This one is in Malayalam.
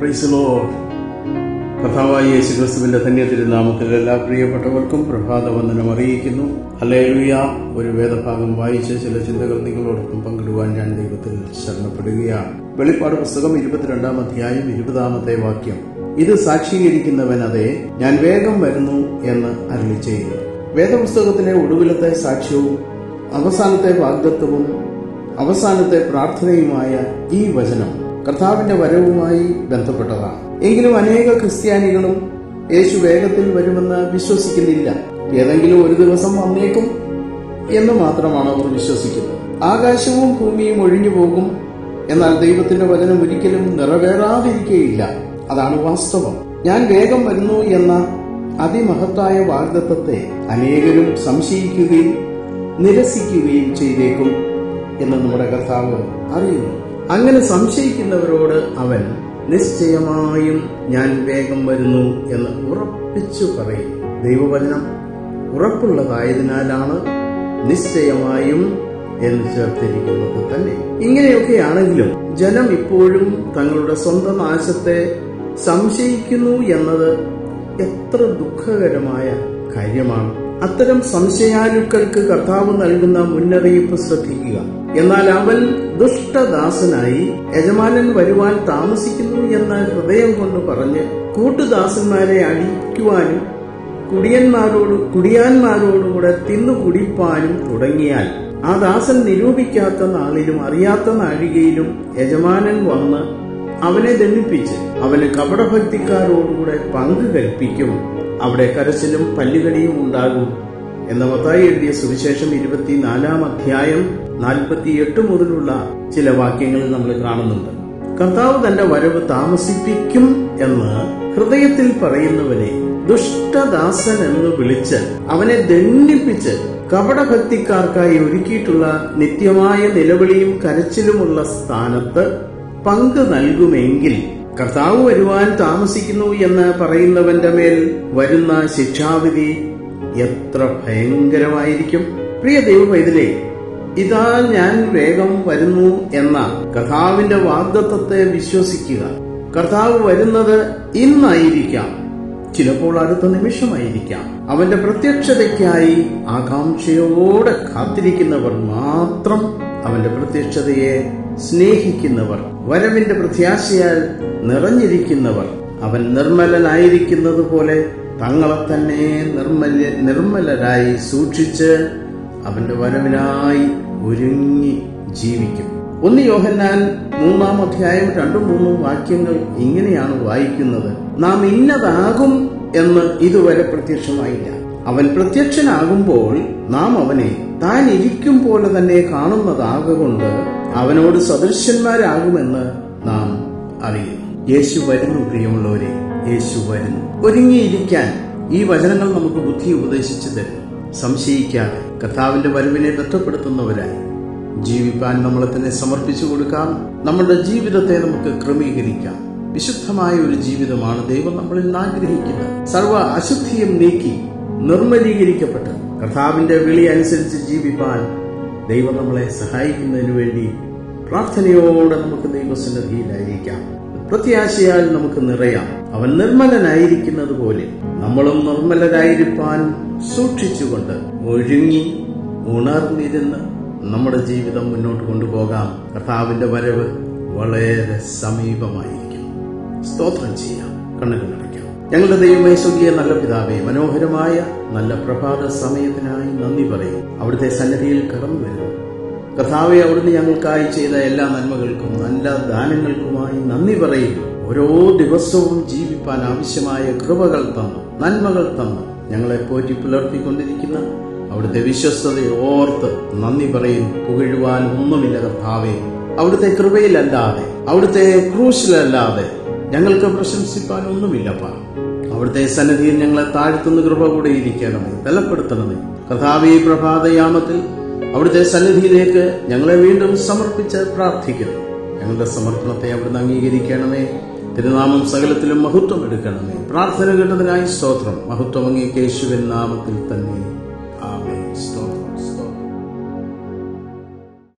പ്രൈസ് ലോർഡ് കർത്താവായ യേശു ക്രിസ്തുവിന്റെ ധന്യ തിരുനാമത്തിൽ എല്ലാ പ്രിയപ്പെട്ടവർക്കും പ്രഭാത വന്ദനം അറിയിക്കുന്നു ഹല്ലേലൂയ ഒരു വേദഭാഗം വായിച്ച് ചില ചിന്തകൾ നിങ്ങളോടൊപ്പം പങ്കിടുവാൻ ഞാൻ ദൈവത്തിൽ ശരണപ്പെടുകയാണ് വെളിപ്പാട് പുസ്തകം ഇരുപത്തിരണ്ടാം അധ്യായം ഇരുപതാമത്തെ വാക്യം ഇത് സാക്ഷീകരിക്കുന്നവൻ അതെ ഞാൻ വേഗം വരുന്നു എന്ന് അരുളി ചെയ്യുന്നു വേദപുസ്തകത്തിലെ ഒടുവിലത്തെ സാക്ഷ്യവും അവസാനത്തെ വാഗ്ദത്വവും അവസാനത്തെ പ്രാർത്ഥനയുമായ ഈ വചനം കർത്താവിന്റെ വരവുമായി ബന്ധപ്പെട്ടതാണ് എങ്കിലും അനേക ക്രിസ്ത്യാനികളും യേശു വേഗത്തിൽ വരുമെന്ന് വിശ്വസിക്കുന്നില്ല ഏതെങ്കിലും ഒരു ദിവസം വന്നേക്കും എന്ന് മാത്രമാണ് അവർ വിശ്വസിക്കുന്നത് ആകാശവും ഭൂമിയും ഒഴിഞ്ഞു പോകും എന്നാൽ ദൈവത്തിന്റെ വചനം ഒരിക്കലും നിറവേറാതിരിക്കുകയില്ല അതാണ് വാസ്തവം ഞാൻ വേഗം വരുന്നു എന്ന അതിമഹത്തായ വാഗ്ദത്വത്തെ അനേകരും സംശയിക്കുകയും നിരസിക്കുകയും ചെയ്തേക്കും എന്ന് നമ്മുടെ കർത്താവ് അറിയുന്നു അങ്ങനെ സംശയിക്കുന്നവരോട് അവൻ നിശ്ചയമായും ഞാൻ വേഗം വരുന്നു എന്ന് ഉറപ്പിച്ചു പറയും ദൈവവചനം ഉറപ്പുള്ളതായതിനാലാണ് നിശ്ചയമായും എന്ന് ചേർത്തിരിക്കുന്നത് തന്നെ ഇങ്ങനെയൊക്കെയാണെങ്കിലും ജനം ഇപ്പോഴും തങ്ങളുടെ സ്വന്തം നാശത്തെ സംശയിക്കുന്നു എന്നത് എത്ര ദുഃഖകരമായ കാര്യമാണ് അത്തരം സംശയാലുക്കൾക്ക് കർത്താവ് നൽകുന്ന മുന്നറിയിപ്പ് ശ്രദ്ധിക്കുക എന്നാൽ അവൻ ദുഷ്ടദാസനായി യജമാനൻ വരുവാൻ താമസിക്കുന്നു എന്ന് ഹൃദയം കൊണ്ട് പറഞ്ഞ് കൂട്ടുദാസന്മാരെ അടിക്കുവാനും കുടിയന്മാരോട് കുടിയാന്മാരോടുകൂടെ തിന്നു കുടിപ്പാനും തുടങ്ങിയാൽ ആ ദാസൻ നിരൂപിക്കാത്ത നാളിലും അറിയാത്ത നാഴികയിലും യജമാനൻ വന്ന് അവനെ ദണ്ഡിപ്പിച്ച് അവന് കപടഭക്തിക്കാരോടുകൂടെ പങ്ക് കൽപ്പിക്കും അവിടെ കരച്ചിലും പല്ലുകടിയും ഉണ്ടാകും എന്ന മത്തായി എഴുതിയ സുവിശേഷം ഇരുപത്തിനാലാം അധ്യായം നാൽപ്പത്തിയെട്ട് മുതലുള്ള ചില വാക്യങ്ങളിൽ നമ്മൾ കാണുന്നുണ്ട് കർത്താവ് തന്റെ വരവ് താമസിപ്പിക്കും എന്ന് ഹൃദയത്തിൽ പറയുന്നവനെ ദുഷ്ടദാസൻ എന്ന് വിളിച്ച് അവനെ ദണ്ഡിപ്പിച്ച് കപടഭക്തിക്കാർക്കായി ഒരുക്കിയിട്ടുള്ള നിത്യമായ നിലവിളിയും കരച്ചിലുമുള്ള സ്ഥാനത്ത് പങ്ക് നൽകുമെങ്കിൽ കർത്താവ് വരുവാൻ താമസിക്കുന്നു എന്ന് പറയുന്നവന്റെ മേൽ വരുന്ന ശിക്ഷാവിധി എത്ര ഭയങ്കരമായിരിക്കും പ്രിയ ദൈവപൈതലേ ഇതാ ഞാൻ വേഗം വരുന്നു എന്ന കർത്താവിന്റെ വാഗ്ദത്വത്തെ വിശ്വസിക്കുക കർത്താവ് വരുന്നത് ഇന്നായിരിക്കാം ചിലപ്പോൾ അടുത്ത നിമിഷമായിരിക്കാം അവന്റെ പ്രത്യക്ഷതയ്ക്കായി ആകാംക്ഷയോടെ കാത്തിരിക്കുന്നവർ മാത്രം അവന്റെ പ്രത്യക്ഷതയെ സ്നേഹിക്കുന്നവർ വരവിന്റെ പ്രത്യാശയാൽ നിറഞ്ഞിരിക്കുന്നവർ അവൻ നിർമ്മലനായിരിക്കുന്നത് പോലെ തങ്ങളെ തന്നെ നിർമ്മല നിർമ്മലരായി സൂക്ഷിച്ച് അവന്റെ വരവിനായി ഒരുങ്ങി ജീവിക്കും ഒന്ന് യോഹന്നാൻ മൂന്നാം അധ്യായം രണ്ടും മൂന്നും വാക്യങ്ങൾ ഇങ്ങനെയാണ് വായിക്കുന്നത് നാം ഇന്നതാകും എന്ന് ഇതുവരെ പ്രത്യക്ഷമായില്ല അവൻ പ്രത്യക്ഷനാകുമ്പോൾ നാം അവനെ താൻ ഇരിക്കും പോലെ തന്നെ കാണുന്നതാകൊണ്ട് അവനോട് സദൃശ്യന്മാരാകുമെന്ന് നാം അറിയുന്നു യേശു വരുന്നു പ്രിയമുള്ളവരെ യേശു വരുന്നു ഒരുങ്ങിയിരിക്കാൻ ഈ വചനങ്ങൾ നമുക്ക് ബുദ്ധി ഉപദേശിച്ചു തരുന്നു സംശയിക്കാതെ കർത്താവിന്റെ വരവിനെ ബന്ധപ്പെടുത്തുന്നവരായി ജീവിപ്പാൻ നമ്മളെ തന്നെ സമർപ്പിച്ചു കൊടുക്കാം നമ്മുടെ ജീവിതത്തെ നമുക്ക് ക്രമീകരിക്കാം വിശുദ്ധമായ ഒരു ജീവിതമാണ് ദൈവം നമ്മളിൽ നിന്ന് ആഗ്രഹിക്കുന്നത് സർവ അശുദ്ധിയും നീക്കി നിർമ്മലീകരിക്കപ്പെട്ട് കർത്താവിന്റെ വിളി അനുസരിച്ച് ജീവിപ്പാൻ ദൈവം നമ്മളെ സഹായിക്കുന്നതിന് വേണ്ടി പ്രാർത്ഥനയോടെ നമുക്ക് ദൈവസന്നിധിയിലായിരിക്കാം പ്രത്യാശയാൽ നമുക്ക് നിറയാം അവൻ നിർമ്മലനായിരിക്കുന്നത് പോലെ നമ്മളും നിർമ്മലരായിരിക്കാൻ സൂക്ഷിച്ചുകൊണ്ട് ഒരുങ്ങി ഉണർന്നിരുന്ന് നമ്മുടെ ജീവിതം മുന്നോട്ട് കൊണ്ടുപോകാം കർത്താവിന്റെ വരവ് വളരെ സമീപമായിരിക്കും സ്തോത്രം ചെയ്യാം കണ്ണുകൾ അടയ്ക്കാം ഞങ്ങളുടെ ദൈവമേ സ്വർഗീയ നല്ല പിതാവേ മനോഹരമായ നല്ല പ്രഭാത സമയത്തിനായി നന്ദി പറയും അവിടുത്തെ സന്നിധിയിൽ കടന്നു വരുന്നു കഥാവെ അവിടുന്ന് ഞങ്ങൾക്കായി ചെയ്ത എല്ലാ നന്മകൾക്കും നല്ല ദാനങ്ങൾക്കുമായി നന്ദി പറയുന്നു ഓരോ ദിവസവും ജീവിപ്പാൻ ആവശ്യമായ കൃപകൾ തന്നു നന്മകൾ തന്നു ഞങ്ങളെ പോറ്റി പുലർത്തിക്കൊണ്ടിരിക്കുന്ന അവിടുത്തെ വിശ്വസ്തതയെ ഓർത്ത് നന്ദി പറയും പുകഴുവാൻ ഒന്നുമില്ല കർത്താവെ അവിടുത്തെ കൃപയിലല്ലാതെ അവിടുത്തെ ക്രൂശിലല്ലാതെ ഞങ്ങൾക്ക് പ്രശംസിപ്പാൻ ഒന്നുമില്ലപ്പാ അവിടുത്തെ സന്നിധിയിൽ ഞങ്ങളെ താഴ്ത്തുന്ന കൃപ കൂടെ ഇരിക്കണമേ ബലപ്പെടുത്തണമേ കർത്താവെ പ്രഭാതയാമത്തിൽ അവിടുത്തെ സന്നിധിയിലേക്ക് ഞങ്ങളെ വീണ്ടും സമർപ്പിച്ച് പ്രാർത്ഥിക്കുന്നു ഞങ്ങളുടെ സമർപ്പണത്തെ അവിടുന്ന് അംഗീകരിക്കണമേ തിരുനാമം സകലത്തിലും മഹത്വം എടുക്കണമേ പ്രാർത്ഥന കേട്ടതിനായി സ്തോത്രം മഹത്വം അങ്ങേക്ക് യേശുവിൻ നാമത്തിൽ തന്നെ